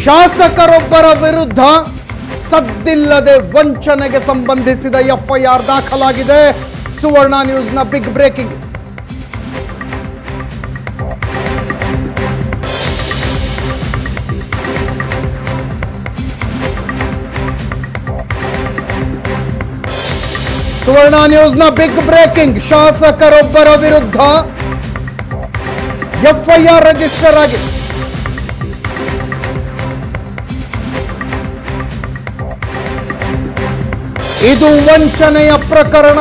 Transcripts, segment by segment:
ಶಾಸಕರೊಬ್ಬರ ವಿರುದ್ಧ ಸದ್ದಿಲ್ಲದೆ ವಂಚನೆಗೆ ಸಂಬಂಧಿಸಿದ ಎಫ್ಐಆರ್ ದಾಖಲಾಗಿದೆ ಸುವರ್ಣ ನ್ಯೂಸ್ನ ಬಿಗ್ ಬ್ರೇಕಿಂಗ್ ಸುವರ್ಣ ನ್ಯೂಸ್ನ ಬಿಗ್ ಬ್ರೇಕಿಂಗ್ ಶಾಸಕರೊಬ್ಬರ ವಿರುದ್ಧ ಎಫ್ಐಆರ್ ರಿಜಿಸ್ಟರ್ ಆಗಿದೆ ಇದು ವಂಚನೆಯ ಪ್ರಕರಣ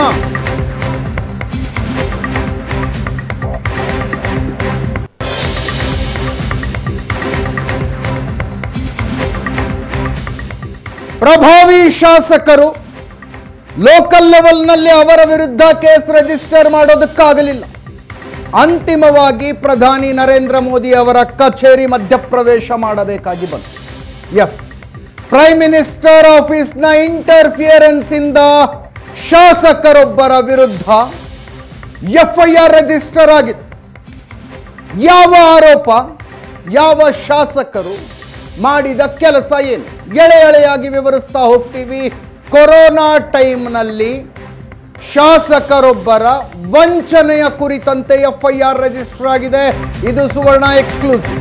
ಪ್ರಭಾವಿ ಶಾಸಕರು ಲೋಕಲ್ ಲೆವೆಲ್ನಲ್ಲಿ ಅವರ ವಿರುದ್ಧ ಕೇಸ್ ರಿಜಿಸ್ಟರ್ ಮಾಡೋದಕ್ಕಾಗಲಿಲ್ಲ ಅಂತಿಮವಾಗಿ ಪ್ರಧಾನಿ ನರೇಂದ್ರ ಮೋದಿ ಅವರ ಕಚೇರಿ ಮಧ್ಯಪ್ರವೇಶ ಮಾಡಬೇಕಾಗಿ ಬಂತು ಎಸ್ ಪ್ರೈಮ್ ಮಿನಿಸ್ಟರ್ ಆಫೀಸ್ನ ಇಂಟರ್ಫಿಯರೆನ್ಸ್ ಇಂದ ಶಾಸಕರೊಬ್ಬರ ವಿರುದ್ಧ ಎಫ್ಐಆರ್ ರಿಜಿಸ್ಟರ್ ಆಗಿದೆ ಯಾವ ಆರೋಪ ಯಾವ ಶಾಸಕರು ಮಾಡಿದ ಕೆಲಸ ಏನು ಎಳೆ ಎಳೆಯಾಗಿ ವಿವರಿಸ್ತಾ ಹೋಗ್ತೀವಿ ಕೊರೋನಾ ಟೈಮ್ನಲ್ಲಿ ಶಾಸಕರೊಬ್ಬರ ವಂಚನೆಯ ಕುರಿತಂತೆ ಎಫ್ಐಆರ್ ರಿಜಿಸ್ಟರ್ ಆಗಿದೆ ಇದು ಸುವರ್ಣ ಎಕ್ಸ್ಕ್ಲೂಸಿವ್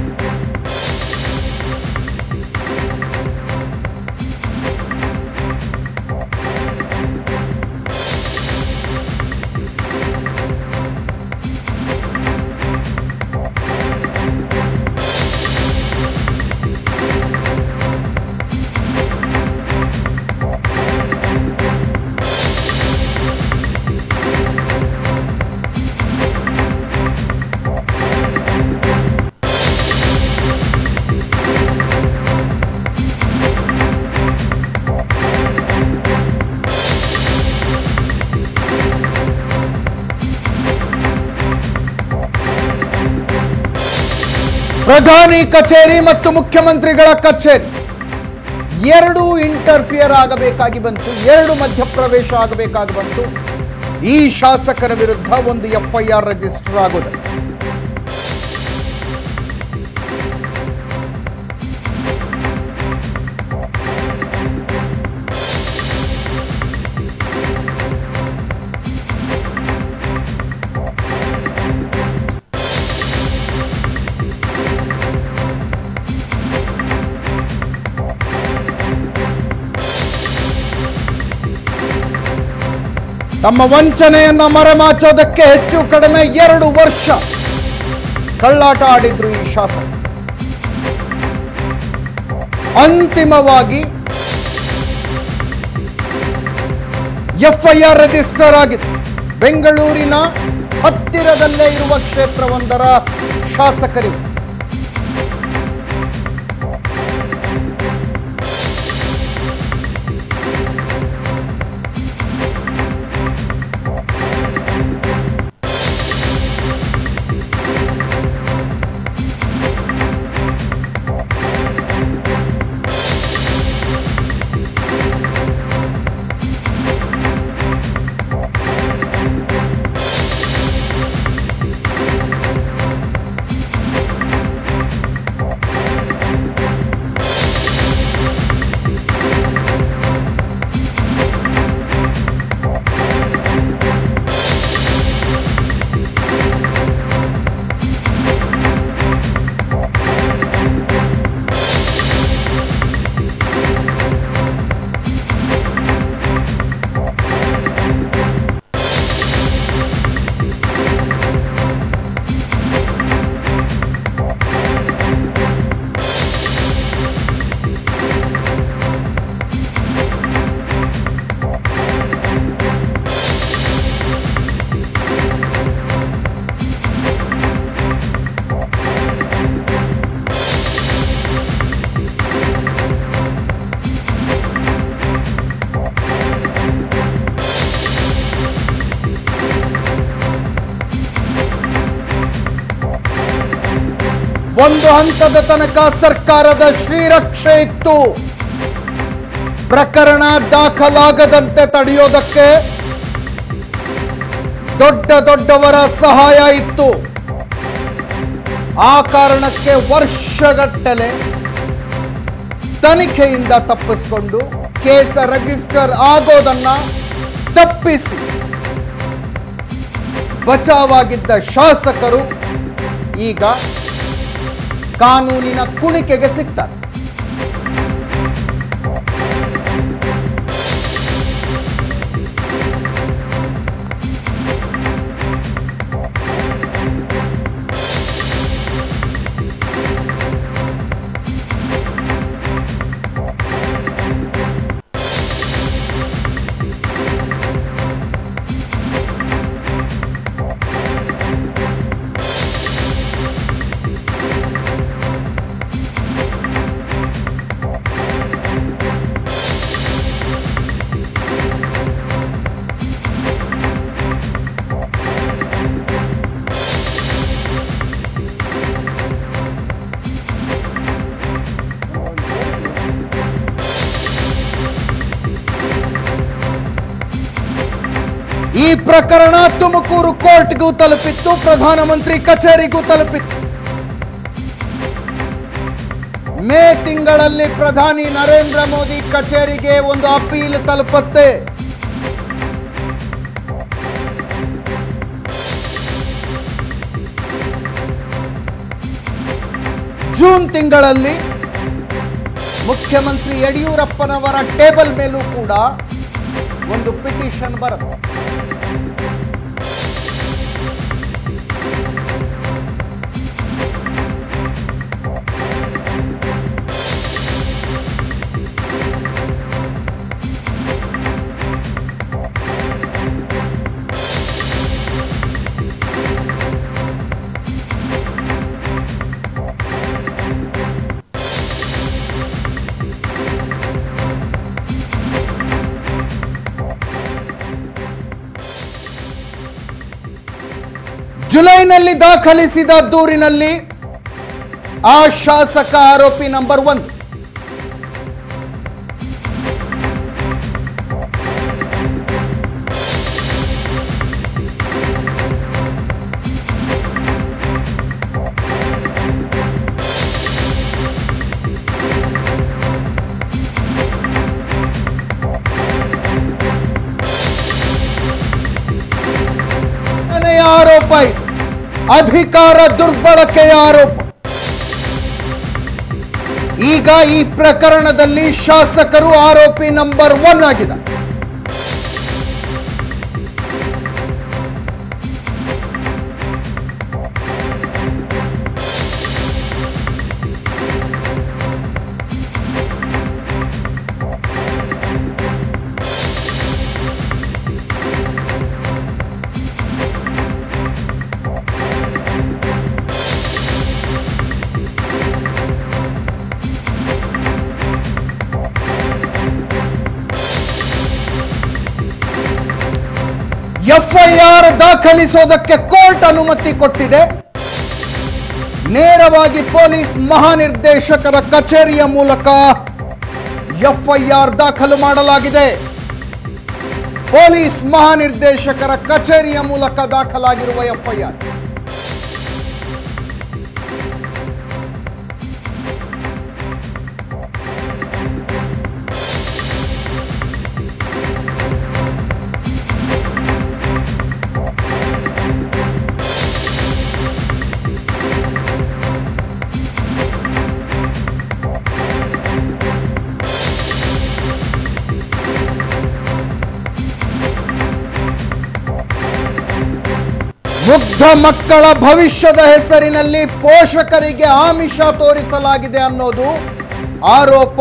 ಪ್ರಧಾನಿ ಕಚೇರಿ ಮತ್ತು ಮುಖ್ಯಮಂತ್ರಿಗಳ ಕಚೇರಿ ಎರಡು ಇಂಟರ್ಫಿಯರ್ ಆಗಬೇಕಾಗಿ ಬಂತು ಎರಡು ಮಧ್ಯಪ್ರವೇಶ ಆಗಬೇಕಾಗಿ ಬಂತು ಈ ಶಾಸಕರ ವಿರುದ್ಧ ಒಂದು ಎಫ್ಐಆರ್ ರಿಜಿಸ್ಟರ್ ಆಗೋದು ತಮ್ಮ ವಂಚನೆಯನ್ನ ಮರೆಮಾಚೋದಕ್ಕೆ ಹೆಚ್ಚು ಕಡಿಮೆ ಎರಡು ವರ್ಷ ಕಳ್ಳಾಟ ಆಡಿದ್ರು ಈ ಶಾಸಕ ಅಂತಿಮವಾಗಿ ಎಫ್ಐಆರ್ ರಿಜಿಸ್ಟರ್ ಆಗಿದೆ ಬೆಂಗಳೂರಿನ ಹತ್ತಿರದಲ್ಲೇ ಇರುವ ಕ್ಷೇತ್ರವೊಂದರ ಶಾಸಕರಿಗೂ ಒಂದು ಹಂತದ ತನಕ ಸರ್ಕಾರದ ಶ್ರೀರಕ್ಷೆ ಇತ್ತು ಪ್ರಕರಣ ದಾಖಲಾಗದಂತೆ ತಡೆಯೋದಕ್ಕೆ ದೊಡ್ಡ ದೊಡ್ಡವರ ಸಹಾಯ ಇತ್ತು ಆ ಕಾರಣಕ್ಕೆ ವರ್ಷಗಟ್ಟಲೆ ತನಿಖೆಯಿಂದ ತಪ್ಪಿಸಿಕೊಂಡು ಕೇಸ್ ರಿಜಿಸ್ಟರ್ ಆಗೋದನ್ನ ತಪ್ಪಿಸಿ ಬಚಾವಾಗಿದ್ದ ಶಾಸಕರು ಈಗ ಕಾನೂನಿನ ಕುಣಿಕೆಗೆ ಸಿಗ್ತಾರೆ ಈ ಪ್ರಕರಣ ತುಮಕೂರು ಕೋರ್ಟ್ಗೂ ತಲುಪಿತ್ತು ಪ್ರಧಾನಮಂತ್ರಿ ಕಚೇರಿಗೂ ತಲುಪಿತ್ತು ಮೇ ತಿಂಗಳಲ್ಲಿ ಪ್ರಧಾನಿ ನರೇಂದ್ರ ಮೋದಿ ಕಚೇರಿಗೆ ಒಂದು ಅಪೀಲ್ ತಲುಪತ್ತೆ ಜೂನ್ ತಿಂಗಳಲ್ಲಿ ಮುಖ್ಯಮಂತ್ರಿ ಯಡಿಯೂರಪ್ಪನವರ ಟೇಬಲ್ ಮೇಲೂ ಕೂಡ ಒಂದು ಪಿಟಿಷನ್ ಬರುತ್ತೆ ಜುಲೈನಲ್ಲಿ ದಾಖಲಿಸಿದ ದೂರಿನಲ್ಲಿ ಆ ಶಾಸಕ ಆರೋಪಿ ನಂಬರ್ ಒಂದು ಎರಡನೆಯ ಆರೋಪ ಇದು ಅಧಿಕಾರ ದುರ್ಬಳಕೆಯ ಆರೋಪ ಈಗ ಈ ಪ್ರಕರಣದಲ್ಲಿ ಶಾಸಕರು ಆರೋಪಿ ನಂಬರ್ ಒನ್ ಆಗಿದೆ ಎಫ್ಐಆರ್ ದಾಖಲಿಸೋದಕ್ಕೆ ಕೋರ್ಟ್ ಅನುಮತಿ ಕೊಟ್ಟಿದೆ ನೇರವಾಗಿ ಪೊಲೀಸ್ ಮಹಾನಿರ್ದೇಶಕರ ಕಚೇರಿಯ ಮೂಲಕ ಎಫ್ಐಆರ್ ದಾಖಲು ಮಾಡಲಾಗಿದೆ ಪೊಲೀಸ್ ಮಹಾನಿರ್ದೇಶಕರ ಕಚೇರಿಯ ಮೂಲಕ ದಾಖಲಾಗಿರುವ ಎಫ್ಐಆರ್ ಮುಗ್ಧ ಮಕ್ಕಳ ಭವಿಷ್ಯದ ಹೆಸರಿನಲ್ಲಿ ಪೋಷಕರಿಗೆ ಆಮಿಷ ತೋರಿಸಲಾಗಿದೆ ಅನ್ನೋದು ಆರೋಪ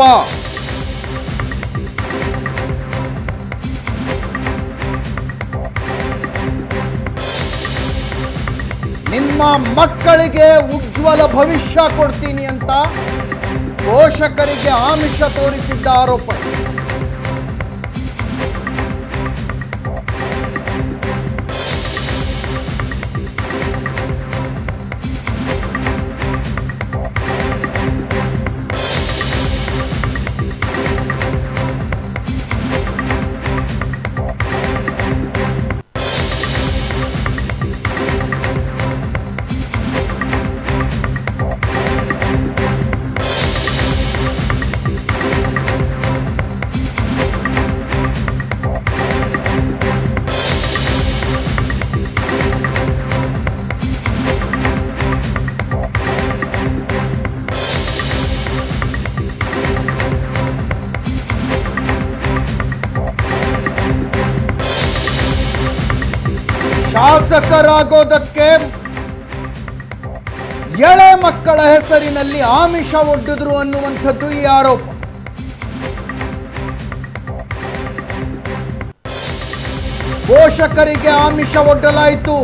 ನಿಮ್ಮ ಮಕ್ಕಳಿಗೆ ಉಜ್ವಲ ಭವಿಷ್ಯ ಕೊಡ್ತೀನಿ ಅಂತ ಪೋಷಕರಿಗೆ ಆಮಿಷ ತೋರಿಸಿದ್ದ ಆರೋಪ ಶಾಸಕರಾಗೋದಕ್ಕೆ ಎಳೆ ಮಕ್ಕಳ ಹೆಸರಿನಲ್ಲಿ ಆಮಿಷ ಒಡ್ಡಿದ್ರು ಅನ್ನುವಂಥದ್ದು ಈ ಆರೋಪ ಪೋಷಕರಿಗೆ ಆಮಿಷ ಒಡ್ಡಲಾಯಿತು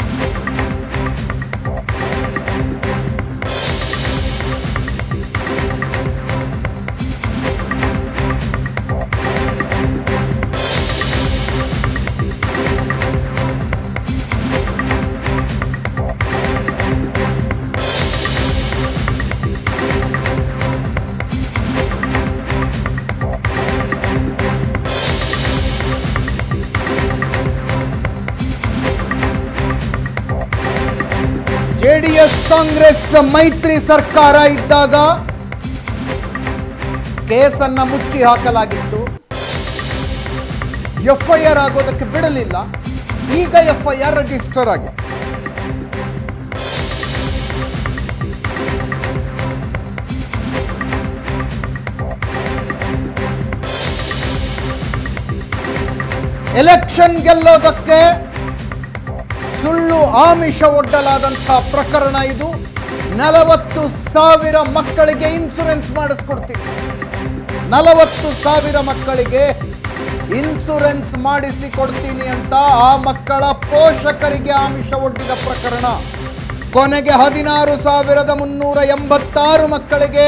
ಜೆಡಿಎಸ್ ಕಾಂಗ್ರೆಸ್ ಮೈತ್ರಿ ಸರ್ಕಾರ ಇದ್ದಾಗ ಕೇಸನ್ನ ಮುಚ್ಚಿ ಹಾಕಲಾಗಿತ್ತು ಎಫ್ಐಆರ್ ಆಗೋದಕ್ಕೆ ಬಿಡಲಿಲ್ಲ ಈಗ ಎಫ್ಐಆರ್ ರಿಜಿಸ್ಟರ್ ಆಗಿದೆ ಎಲೆಕ್ಷನ್ ಗೆಲ್ಲೋದಕ್ಕೆ ಸುಳ್ಳು ಆಮಿಷ ಒಡ್ಡಲಾದಂತಹ ಪ್ರಕರಣ ಇದು ನಲವತ್ತು ಸಾವಿರ ಮಕ್ಕಳಿಗೆ ಇನ್ಸುರೆನ್ಸ್ ಮಾಡಿಸ್ಕೊಡ್ತೀವಿ ನಲವತ್ತು ಸಾವಿರ ಮಕ್ಕಳಿಗೆ ಇನ್ಸುರೆನ್ಸ್ ಮಾಡಿಸಿ ಕೊಡ್ತೀನಿ ಅಂತ ಆ ಮಕ್ಕಳ ಪೋಷಕರಿಗೆ ಆಮಿಷ ಒಡ್ಡಿದ ಪ್ರಕರಣ ಕೊನೆಗೆ ಹದಿನಾರು ಸಾವಿರದ ಮುನ್ನೂರ ಎಂಬತ್ತಾರು ಮಕ್ಕಳಿಗೆ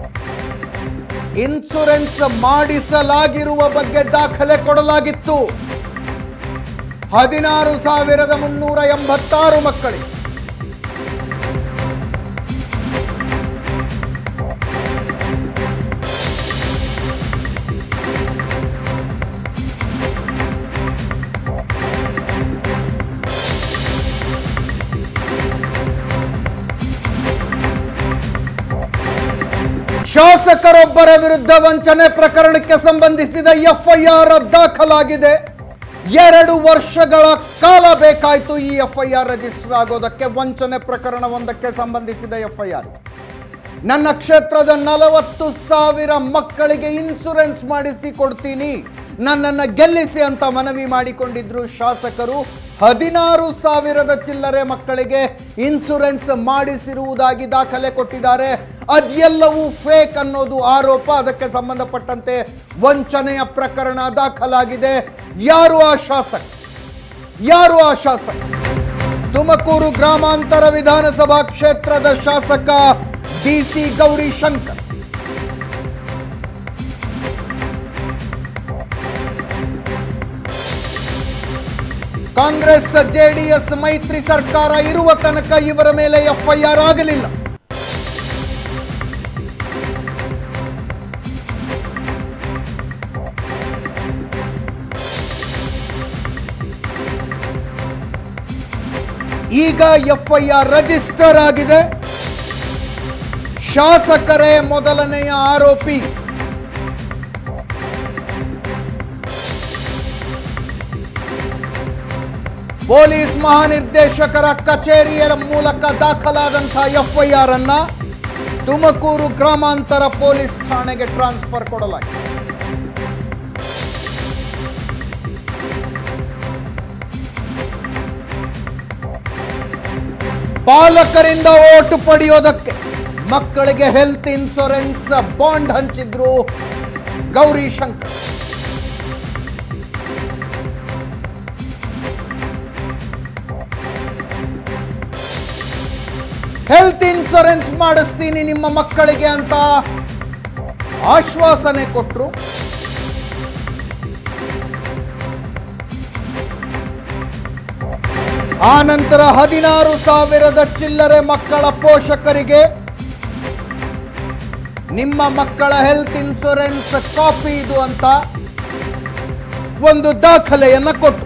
ಇನ್ಸುರೆನ್ಸ್ ಮಾಡಿಸಲಾಗಿರುವ ಬಗ್ಗೆ ದಾಖಲೆ ಕೊಡಲಾಗಿತ್ತು ಹದಿನಾರು ಸಾವಿರದ ಮುನ್ನೂರ ಎಂಬತ್ತಾರು ಮಕ್ಕಳಿಗೆ ಶಾಸಕರೊಬ್ಬರ ವಿರುದ್ಧ ವಂಚನೆ ಪ್ರಕರಣಕ್ಕೆ ಸಂಬಂಧಿಸಿದ ಎಫ್ಐಆರ್ ದಾಖಲಾಗಿದೆ ಎರಡು ವರ್ಷಗಳ ಕಾಲ ಬೇಕಾಯಿತು ಈ ಎಫ್ಐಆರ್ ರಿಜಿಸ್ಟರ್ ಆಗೋದಕ್ಕೆ ವಂಚನೆ ಪ್ರಕರಣವೊಂದಕ್ಕೆ ಸಂಬಂಧಿಸಿದ ಎಫ್ಐಆರ್ ನನ್ನ ಕ್ಷೇತ್ರದ ನಲವತ್ತು ಸಾವಿರ ಮಕ್ಕಳಿಗೆ ಇನ್ಸುರೆನ್ಸ್ ಮಾಡಿಸಿ ಕೊಡ್ತೀನಿ ನನ್ನನ್ನು ಗೆಲ್ಲಿಸಿ ಅಂತ ಮನವಿ ಮಾಡಿಕೊಂಡಿದ್ರು ಶಾಸಕರು ಹದಿನಾರು ಸಾವಿರದ ಚಿಲ್ಲರೆ ಮಕ್ಕಳಿಗೆ ಇನ್ಸುರೆನ್ಸ್ ಮಾಡಿಸಿರುವುದಾಗಿ ದಾಖಲೆ ಕೊಟ್ಟಿದ್ದಾರೆ ಅದೆಲ್ಲವೂ ಫೇಕ್ ಅನ್ನೋದು ಆರೋಪ ಅದಕ್ಕೆ ಸಂಬಂಧಪಟ್ಟಂತೆ ವಂಚನೆಯ ಪ್ರಕರಣ ದಾಖಲಾಗಿದೆ ಯಾರು ಆ ಶಾಸಕ ಯಾರು ಆ ಶಾಸಕ ತುಮಕೂರು ಗ್ರಾಮಾಂತರ ವಿಧಾನಸಭಾ ಕ್ಷೇತ್ರದ ಶಾಸಕ D C Gowrishankar Congress JDS ಮೈತ್ರಿ ಸರ್ಕಾರ ಇರುವ ತನಕ ಇವರ ಮೇಲೆ ಎಫ್ಐಆರ್ ಆಗಲಿಲ್ಲ ಈಗ ಎಫ್ಐಆರ್ ರಿಜಿಸ್ಟರ್ ಆಗಿದೆ ಶಾಸಕರೇ ಮೊದಲನೆಯ ಆರೋಪಿ ಪೊಲೀಸ್ ಮಹಾನಿರ್ದೇಶಕರ ಕಚೇರಿಯ ಮೂಲಕ ದಾಖಲಾದಂತಹ ಎಫ್ಐಆರ್ ಅನ್ನ ತುಮಕೂರು ಗ್ರಾಮಾಂತರ ಪೊಲೀಸ್ ಠಾಣೆಗೆ ಟ್ರಾನ್ಸ್ಫರ್ ಕೊಡಲಾಗಿದೆ ಪಾಲಕರಿಂದ ಓಟು ಪಡೆಯೋದಕ್ಕೆ ಮಕ್ಕಳಿಗೆ ಹೆಲ್ತ್ ಇನ್ಶೂರೆನ್ಸ್ ಬಾಂಡ್ ಹಂಚಿದ್ರು ಗೌರಿ ಶಂಕರ್ ಹೆಲ್ತ್ ಇನ್ಶೂರೆನ್ಸ್ ಮಾಡಿಸ್ತೀನಿ ನಿಮ್ಮ ಮಕ್ಕಳಿಗೆ ಅಂತ ಆಶ್ವಾಸನೆ ಕೊಟ್ಟರು ಆ ನಂತರ ಹದಿನಾರು ಸಾವಿರದ ಚಿಲ್ಲರೆ ಮಕ್ಕಳ ಪೋಷಕರಿಗೆ ನಿಮ್ಮ ಮಕ್ಕಳ ಹೆಲ್ತ್ ಇನ್ಶೂರೆನ್ಸ್ ಕಾಪಿ ಇದು ಅಂತ ಒಂದು ದಾಖಲೆಯನ್ನ ಕೊಟ್ಟು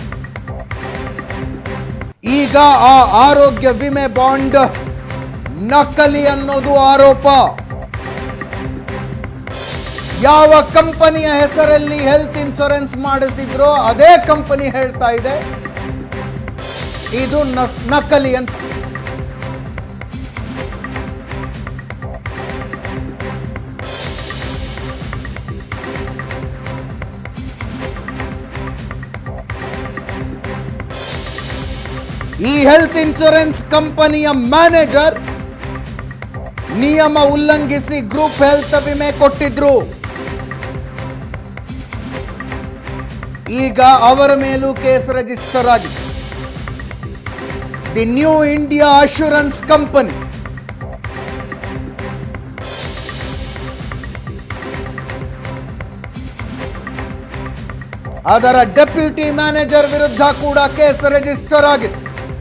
ಈಗ ಆ ಆರೋಗ್ಯ ವಿಮೆ ಬಾಂಡ್ ನಕಲಿ ಅನ್ನೋದು ಆರೋಪ ಯಾವ ಕಂಪನಿಯ ಹೆಸರಲ್ಲಿ ಹೆಲ್ತ್ ಇನ್ಶೂರೆನ್ಸ್ ಮಾಡಿಸಿದ್ರೋ ಅದೇ ಕಂಪನಿ ಹೇಳ್ತಾ ಇದೆ ಇದು ನಸ್- ನಕಲಿ ಅಂತ ಈ ಹೆಲ್ತ್ ಇನ್ಶೂರೆನ್ಸ್ ಕಂಪನಿಯ ಮ್ಯಾನೇಜರ್ ನಿಯಮ ಉಲ್ಲಂಘಿಸಿ ಗ್ರೂಪ್ ಹೆಲ್ತ್ ವಿಮೆ ಕೊಟ್ಟಿದ್ರು ಈಗ ಅವರ ಮೇಲೂ ಕೇಸ್ ರಿಜಿಸ್ಟರ್ ಆಗಿದೆ the new India assurance company ಅದರ ಡೆಪ್ಯೂಟಿ ಮ್ಯಾನೇಜರ್ ವಿರುದ್ಧ ಕೂಡ ಕೇಸ್ ರಿಜಿಸ್ಟರ್ ಆಗಿದೆ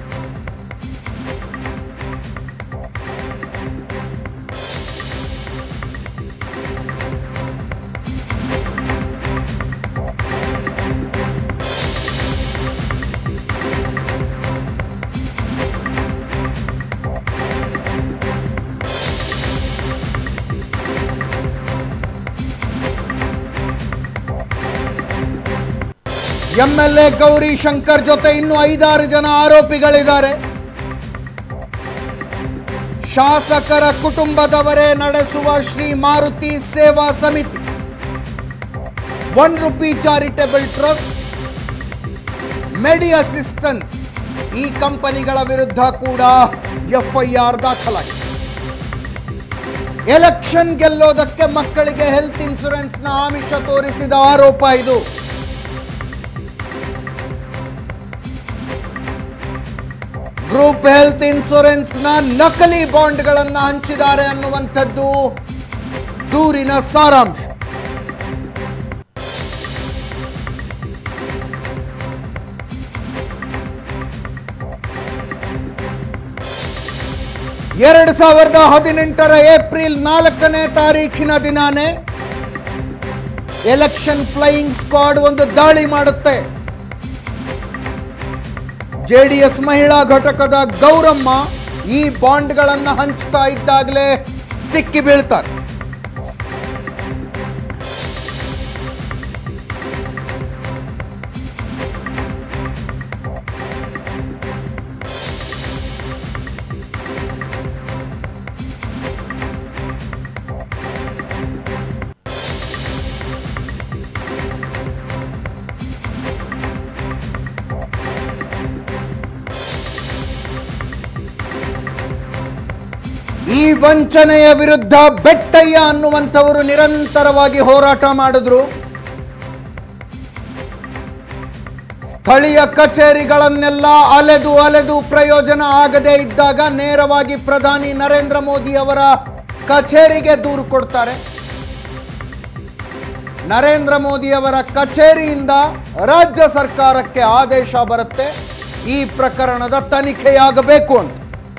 ಎಂಎಲ್ಎ ಗೌರಿ ಶಂಕರ್ ಜೊತೆ ಇನ್ನು ಐದಾರು ಜನ ಆರೋಪಿಗಳಿದ್ದಾರೆ ಶಾಸಕರ ಕುಟುಂಬದವರೇ ನಡೆಸುವ Shri Maruti Seva Samiti one rupee charitable trust medi assistance ಈ ಕಂಪನಿಗಳ ವಿರುದ್ಧ ಕೂಡ ಎಫ್ಐಆರ್ ದಾಖಲಾಗಿದೆ ಎಲೆಕ್ಷನ್ ಗೆಲ್ಲೋದಕ್ಕೆ ಮಕ್ಕಳಿಗೆ ಹೆಲ್ತ್ ಇನ್ಶೂರೆನ್ಸ್ನ ಆಮಿಷ ತೋರಿಸಿದ ಆರೋಪ ಇದು ಗ್ರೂಪ್ ಹೆಲ್ತ್ ಇನ್ಶೂರೆನ್ಸ್ನ ನಕಲಿ ಬಾಂಡ್ಗಳನ್ನು ಹಂಚಿದ್ದಾರೆ ಅನ್ನುವಂಥದ್ದು ದೂರಿನ ಸಾರಾಂಶ ಎರಡು ಸಾವಿರದ ಹದಿನೆಂಟರ ಏಪ್ರಿಲ್ ನಾಲ್ಕನೇ ತಾರೀಖಿನ ದಿನಾನೇ ಎಲೆಕ್ಷನ್ ಫ್ಲೈಯಿಂಗ್ ಸ್ಕ್ವಾಡ್ ಒಂದು ದಾಳಿ ಮಾಡುತ್ತೆ ಜೆಡಿಎಸ್ ಮಹಿಳಾ ಘಟಕದ ಗೌರಮ್ಮ ಈ ಬಾಂಡ್ಗಳನ್ನು ಹಂಚ್ತಾ ಇದ್ದಾಗಲೇ ಸಿಕ್ಕಿ ಬೀಳ್ತಾರೆ ಈ ವಂಚನೆಯ ವಿರುದ್ಧ ಬೆಟ್ಟಯ್ಯ ಅನ್ನುವಂಥವರು ನಿರಂತರವಾಗಿ ಹೋರಾಟ ಮಾಡಿದ್ರು ಸ್ಥಳೀಯ ಕಚೇರಿಗಳನ್ನೆಲ್ಲ ಅಲೆದು ಅಲೆದು ಪ್ರಯೋಜನ ಆಗದೇ ಇದ್ದಾಗ ನೇರವಾಗಿ ಪ್ರಧಾನಿ ನರೇಂದ್ರ ಮೋದಿ ಅವರ ಕಚೇರಿಗೆ ದೂರು ಕೊಡ್ತಾರೆ ನರೇಂದ್ರ ಮೋದಿ ಅವರ ಕಚೇರಿಯಿಂದ ರಾಜ್ಯ ಸರ್ಕಾರಕ್ಕೆ ಆದೇಶ ಬರುತ್ತೆ ಈ ಪ್ರಕರಣದ ತನಿಖೆಯಾಗಬೇಕು ಅಂತ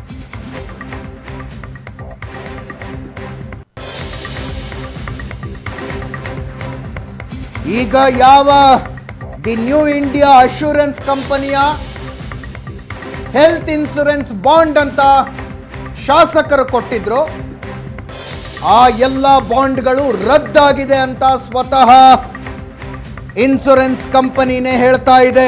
ಈಗ ಯಾವ ದಿ ನ್ಯೂ ಇಂಡಿಯಾ ಅಶ್ಯೂರೆನ್ಸ್ ಕಂಪನಿಯ ಹೆಲ್ತ್ ಇನ್ಶೂರೆನ್ಸ್ ಬಾಂಡ್ ಅಂತ ಶಾಸಕರು ಕೊಟ್ಟಿದ್ರು ಆ ಎಲ್ಲ ಬಾಂಡ್ಗಳು ರದ್ದಾಗಿದೆ ಅಂತ ಸ್ವತಃ ಇನ್ಶೂರೆನ್ಸ್ ಕಂಪನಿನೇ ಹೇಳ್ತಾ ಇದೆ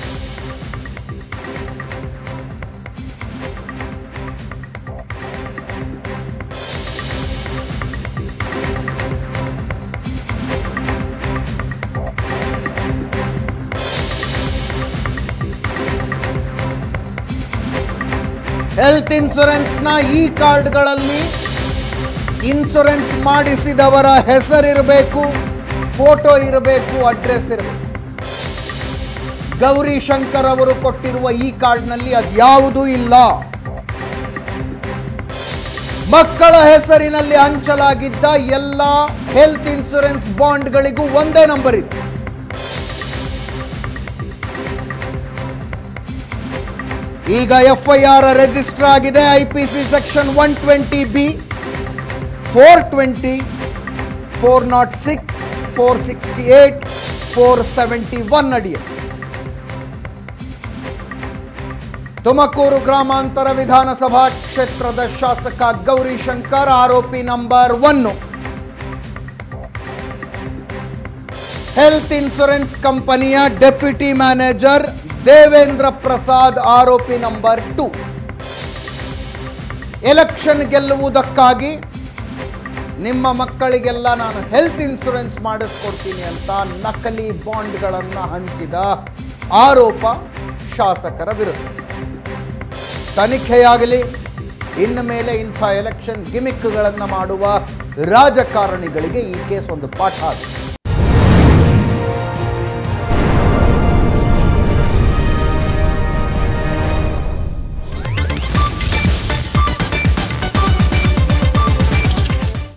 ಹೆಲ್ತ್ ಇನ್ಶೂರೆನ್ಸ್ನ ಈ ಕಾರ್ಡ್ಗಳಲ್ಲಿ ಇನ್ಶೂರೆನ್ಸ್ ಮಾಡಿಸಿದವರ ಹೆಸರಿರಬೇಕು ಫೋಟೋ ಇರಬೇಕು ಅಡ್ರೆಸ್ ಇರಬೇಕು ಗೌರಿ ಶಂಕರ್ ಅವರು ಕೊಟ್ಟಿರುವ ಈ ಕಾರ್ಡ್ನಲ್ಲಿ ಅದ್ಯಾವುದೂ ಇಲ್ಲ ಮಕ್ಕಳ ಹೆಸರಿನಲ್ಲಿ ಹಂಚಲಾಗಿದ್ದ ಎಲ್ಲ ಹೆಲ್ತ್ ಇನ್ಶೂರೆನ್ಸ್ ಬಾಂಡ್ಗಳಿಗೂ ಒಂದೇ ನಂಬರ್ ಇದೆ ಈಗ ಎಫ್ಐಆರ್ ರಿಜಿಸ್ಟರ್ ಆಗಿದೆ IPC section one twenty B four twenty four not six four sixty eight four seventy one ಅಡಿಯಲ್ಲಿ ತುಮಕೂರು ಗ್ರಾಮಾಂತರ ವಿಧಾನಸಭಾ ಕ್ಷೇತ್ರದ ಶಾಸಕ ಗೌರಿಶಂಕರ್ ಆರೋಪಿ ನಂಬರ್ ಒನ್ನು ಹೆಲ್ತ್ ಇನ್ಶೂರೆನ್ಸ್ ಕಂಪನಿಯ ಡೆಪ್ಯೂಟಿ ಮ್ಯಾನೇಜರ್ ದೇವೇಂದ್ರ ಪ್ರಸಾದ್ ಆರೋಪಿ ನಂಬರ್ ಟು ಎಲೆಕ್ಷನ್ ಗೆಲ್ಲುವುದಕ್ಕಾಗಿ ನಿಮ್ಮ ಮಕ್ಕಳಿಗೆಲ್ಲ ನಾನು ಹೆಲ್ತ್ ಇನ್ಶೂರೆನ್ಸ್ ಮಾಡಿಸ್ಕೊಡ್ತೀನಿ ಅಂತ ನಕಲಿ ಬಾಂಡ್ಗಳನ್ನು ಹಂಚಿದ ಆರೋಪ ಶಾಸಕರ ವಿರುದ್ಧ ತನಿಖೆಯಾಗಲಿ ಇನ್ನು ಮೇಲೆ ಇಂಥ ಎಲೆಕ್ಷನ್ ಗಿಮಿಕ್ಗಳನ್ನು ಮಾಡುವ ರಾಜಕಾರಣಿಗಳಿಗೆ ಈ ಕೇಸ್ ಒಂದು ಪಾಠ ಆಗುತ್ತೆ